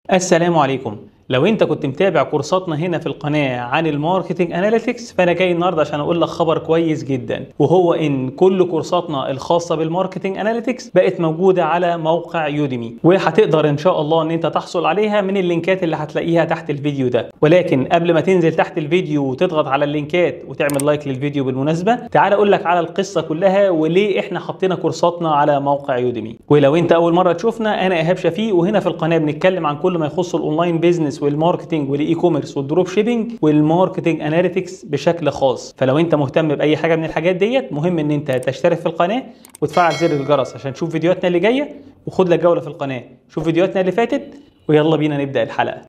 السلام عليكم لو انت كنت متابع كورساتنا هنا في القناة عن الماركتنج اناليتكس فانا جاي النهاردة عشان اقول لك خبر كويس جدا وهو ان كل كورساتنا الخاصة بالماركتنج اناليتكس بقت موجودة على موقع يوديمي وهتقدر ان شاء الله ان انت تحصل عليها من اللينكات اللي هتلاقيها تحت الفيديو ده ولكن قبل ما تنزل تحت الفيديو وتضغط على اللينكات وتعمل لايك للفيديو بالمناسبة تعال اقول لك على القصة كلها وليه احنا حطينا كورساتنا على موقع يوديمي ولو انت اول مرة تشوفنا انا ايهاب شفيق وهنا في القناة بنتكلم عن كل ما يخص الاونلاين بيزنس والماركتنج والاي كوميرس والدروب شيبنج والماركتنج اناليتكس بشكل خاص فلو انت مهتم باي حاجه من الحاجات ديت مهم ان انت تشترك في القناه وتفعل زر الجرس عشان تشوف فيديوهاتنا اللي جايه وخد لك جوله في القناه شوف فيديوهاتنا اللي فاتت ويلا بينا نبدا الحلقه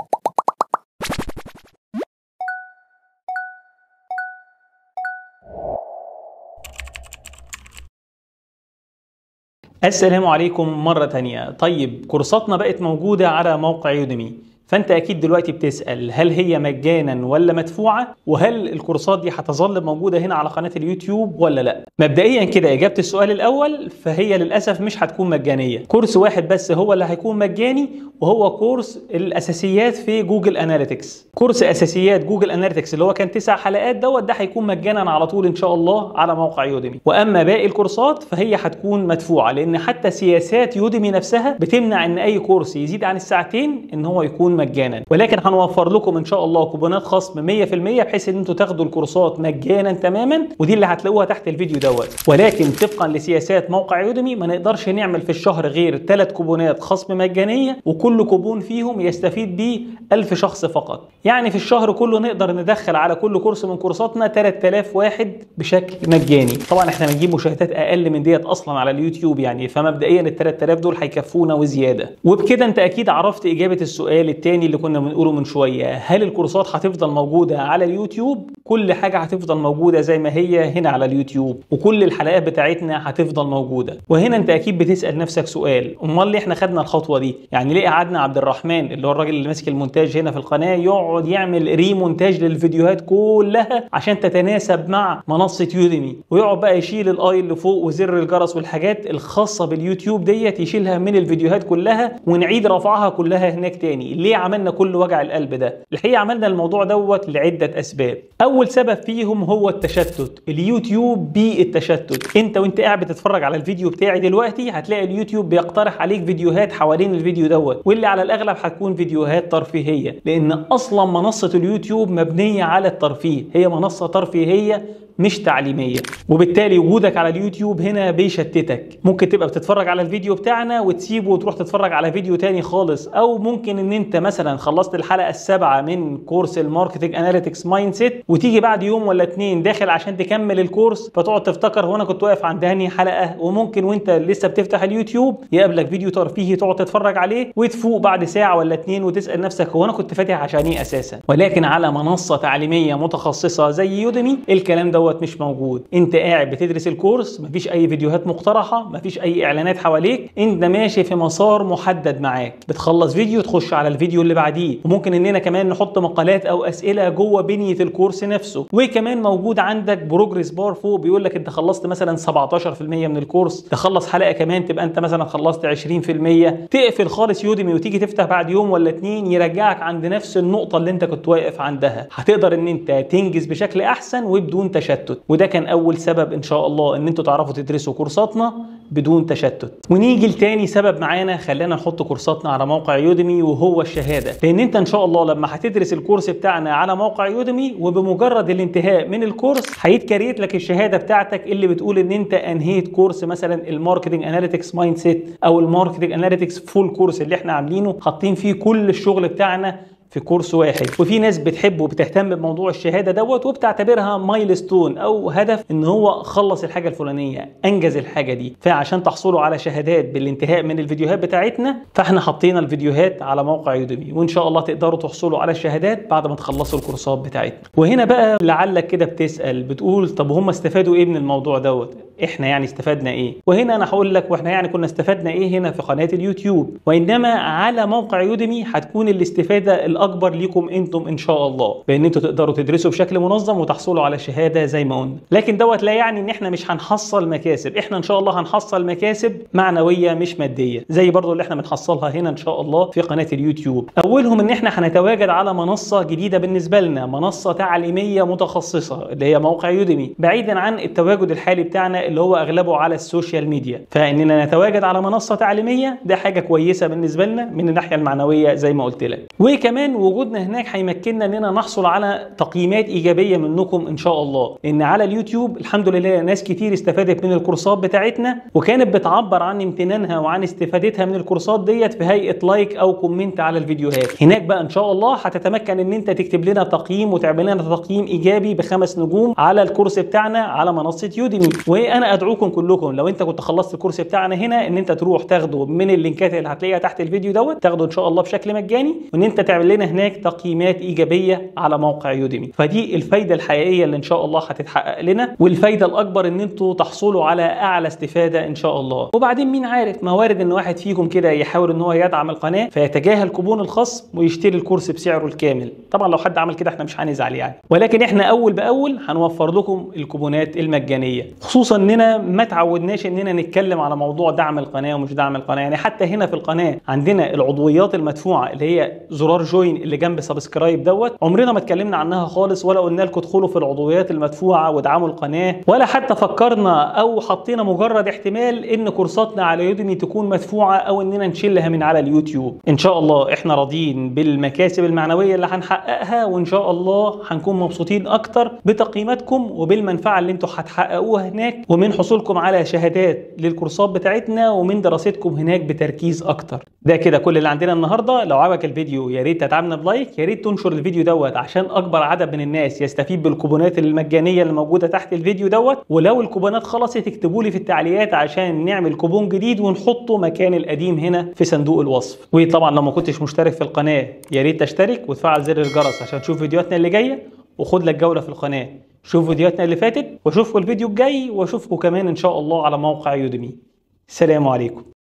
السلام عليكم مرة تانية طيب كورساتنا بقت موجودة على موقع يوديمي فانت اكيد دلوقتي بتسال هل هي مجانا ولا مدفوعه وهل الكورسات دي هتظل موجوده هنا على قناه اليوتيوب ولا لا مبدئيا كده اجابه السؤال الاول فهي للاسف مش هتكون مجانيه كورس واحد بس هو اللي هيكون مجاني وهو كورس الاساسيات في جوجل اناليتكس كورس اساسيات جوجل اناليتكس اللي هو كان تسع حلقات دوت ده هيكون مجانا على طول ان شاء الله على موقع يوديمي واما باقي الكورسات فهي هتكون مدفوعه لان حتى سياسات يوديمي نفسها بتمنع ان اي كورس يزيد عن الساعتين ان هو يكون مجانا ولكن هنوفر لكم ان شاء الله كوبونات خصم 100% بحيث ان انتوا تاخدوا الكورسات مجانا تماما ودي اللي هتلاقوها تحت الفيديو دوت ولكن طبقا لسياسات موقع يوديمي ما نقدرش نعمل في الشهر غير ثلاث كوبونات خصم مجانيه وكل كوبون فيهم يستفيد بيه 1000 شخص فقط يعني في الشهر كله نقدر ندخل على كل كورس من كورساتنا 3000 واحد بشكل مجاني طبعا احنا بنجيب مشاهدات اقل من ديت اصلا على اليوتيوب يعني فمبدئيا ال 3000 دول هيكفونا وزياده وبكده انت اكيد عرفت اجابه السؤال الثاني اللي كنا بنقوله من شويه هل الكورسات هتفضل موجوده على اليوتيوب كل حاجه هتفضل موجوده زي ما هي هنا على اليوتيوب وكل الحلقات بتاعتنا هتفضل موجوده وهنا انت اكيد بتسال نفسك سؤال امال ليه احنا خدنا الخطوه دي يعني ليه قعدنا عبد الرحمن اللي هو الراجل اللي ماسك المونتاج هنا في القناه يقعد يعمل ريمونتاج للفيديوهات كلها عشان تتناسب مع منصه يوديمي ويقعد بقى يشيل الاي اللي فوق وزر الجرس والحاجات الخاصه باليوتيوب ديت يشيلها من الفيديوهات كلها ونعيد رفعها كلها هناك تاني ليه عملنا كل وجع القلب ده الحقيقه عملنا الموضوع دوت لعده اسباب اول سبب فيهم هو التشتت اليوتيوب بالتشتت انت وانت قاعد بتتفرج على الفيديو بتاعي دلوقتي هتلاقي اليوتيوب بيقترح عليك فيديوهات حوالين الفيديو دوت واللي على الاغلب هتكون فيديوهات ترفيهيه لان اصلا منصه اليوتيوب مبنيه على الترفيه هي منصه ترفيهيه مش تعليميه وبالتالي وجودك على اليوتيوب هنا بيشتتك ممكن تبقى بتتفرج على الفيديو بتاعنا وتسيبه وتروح تتفرج على فيديو تاني خالص او ممكن ان انت مثلا خلصت الحلقه السابعه من كورس الماركتنج اناليتكس مايند سيت وتيجي بعد يوم ولا اتنين داخل عشان تكمل الكورس فتقعد تفتكر هو انا كنت واقف عند انهي حلقه وممكن وانت لسه بتفتح اليوتيوب يقابلك فيديو ترفيهي تقعد تتفرج عليه وتفوق بعد ساعه ولا اتنين وتسال نفسك هو انا كنت فاتح عشان ايه اساسا ولكن على منصه تعليميه متخصصه زي يوديمي الكلام دوت مش موجود انت قاعد بتدرس الكورس مفيش اي فيديوهات مقترحه مفيش اي اعلانات حواليك انت ماشي في مسار محدد معاك بتخلص فيديو تخش على الفيديو اللي بعديه وممكن اننا كمان نحط مقالات او اسئله جوه بنيه الكورس نفسه وكمان موجود عندك بروجريس بار فوق بيقول لك انت خلصت مثلا 17% من الكورس تخلص حلقه كمان تبقى انت مثلا خلصت 20% تقفل خالص يوديمي وتيجي تفتح بعد يوم ولا اتنين يرجعك عند نفس النقطه اللي انت كنت واقف عندها هتقدر ان انت تنجز بشكل احسن وبدون تشتت وده كان اول سبب ان شاء الله ان انتوا تعرفوا تدرسوا كورساتنا بدون تشتت ونيجي لتاني سبب معانا خلينا نحط كورساتنا على موقع يوديمي وهو الشهاده لان انت ان شاء الله لما هتدرس الكورس بتاعنا على موقع يوديمي وبمجرد الانتهاء من الكورس هيتكريت لك الشهاده بتاعتك اللي بتقول ان انت انهيت كورس مثلا الماركتنج اناليتكس مايند سيت او الماركتنج اناليتكس فول كورس اللي احنا عاملينه حاطين فيه كل الشغل بتاعنا في كورس واحد وفي ناس بتحب وبتهتم بموضوع الشهاده دوت وبتعتبرها مايلستون او هدف ان هو خلص الحاجه الفلانيه انجز الحاجه دي فعشان تحصلوا على شهادات بالانتهاء من الفيديوهات بتاعتنا فاحنا حطينا الفيديوهات على موقع يوديمي وان شاء الله تقدروا تحصلوا على الشهادات بعد ما تخلصوا الكورسات بتاعتنا وهنا بقى لعلك كده بتسال بتقول طب هم استفادوا ايه من الموضوع دوت احنا يعني استفدنا ايه وهنا انا هقول لك واحنا يعني كنا استفدنا ايه هنا في قناه اليوتيوب وانما على موقع يوديمي هتكون الاستفاده الاكبر ليكم انتم ان شاء الله بان انتوا تقدروا تدرسوا بشكل منظم وتحصلوا على شهاده زي ما قلنا لكن دوت لا يعني ان احنا مش هنحصل مكاسب احنا ان شاء الله هنحصل مكاسب معنويه مش ماديه زي برضو اللي احنا بنحصلها هنا ان شاء الله في قناه اليوتيوب اولهم ان احنا هنتواجد على منصه جديده بالنسبه لنا منصه تعليميه متخصصه اللي هي موقع يوديمي بعيدا عن التواجد الحالي بتاعنا اللي هو اغلبه على السوشيال ميديا فاننا نتواجد على منصه تعليميه ده حاجه كويسه بالنسبه لنا من الناحيه المعنويه زي ما قلت لك وكمان وجودنا هناك هيمكننا اننا نحصل على تقييمات ايجابيه منكم ان شاء الله لان على اليوتيوب الحمد لله ناس كتير استفادت من الكورسات بتاعتنا وكانت بتعبر عن امتنانها وعن استفادتها من الكورسات ديت في هيئه لايك او كومنت على الفيديوهات هناك بقى ان شاء الله هتتمكن ان انت تكتب لنا تقييم وتعمل لنا تقييم ايجابي بخمس نجوم على الكورس بتاعنا على منصه يوديمي وانا ادعوكم كلكم لو انت كنت خلصت الكورس بتاعنا هنا ان انت تروح تاخده من اللينكات اللي هتلاقيها تحت الفيديو دوت تاخده ان شاء الله بشكل مجاني وان انت تعمل لنا هناك تقييمات ايجابيه على موقع يوديمي فدي الفايده الحقيقيه اللي ان شاء الله هتتحقق لنا والفايده الاكبر ان انتوا تحصلوا على اعلى استفاده ان شاء الله وبعدين مين عارف ما وارد ان واحد فيكم كده يحاول ان هو يدعم القناه فيتجاهل كوبون الخصم ويشتري الكورس بسعره الكامل طبعا لو حد عمل كده احنا مش هنزعل يعني ولكن احنا اول باول هنوفر لكم الكوبونات المجانيه خصوصا اننا ما تعودناش اننا نتكلم على موضوع دعم القناه ومش دعم القناه يعني حتى هنا في القناه عندنا العضويات المدفوعه اللي هي زرار جوين اللي جنب سبسكرايب دوت عمرنا ما اتكلمنا عنها خالص ولا قلنا لكم ادخلوا في العضويات المدفوعه وادعموا القناه ولا حتى فكرنا او حطينا مجرد احتمال ان كورساتنا على يوديمي تكون مدفوعه او اننا نشيلها من على اليوتيوب ان شاء الله احنا راضيين بالمكاسب المعنويه اللي هنحققها وان شاء الله هنكون مبسوطين اكتر بتقييماتكم وبالمنفعه اللي انتم هتحققوها هناك ومن حصولكم على شهادات للكورسات بتاعتنا ومن دراستكم هناك بتركيز اكتر ده كده كل اللي عندنا النهارده لو عجبك الفيديو يا ريت تدعمنا بلايك يا ريت تنشر الفيديو دوت عشان اكبر عدد من الناس يستفيد بالكوبونات المجانيه اللي موجوده تحت الفيديو دوت ولو الكوبونات خلصت اكتبوا لي في التعليقات عشان نعمل كوبون جديد ونحطه مكان القديم هنا في صندوق الوصف وطبعا لو ما كنتش مشترك في القناه يا ريت تشترك وتفعل زر الجرس عشان تشوف فيديوهاتنا اللي جايه وخد لك جوله في القناه شوف فيديوهاتنا اللي فاتت واشوفكم الفيديو الجاي واشوفكم كمان ان شاء الله على موقع يوديمي السلام عليكم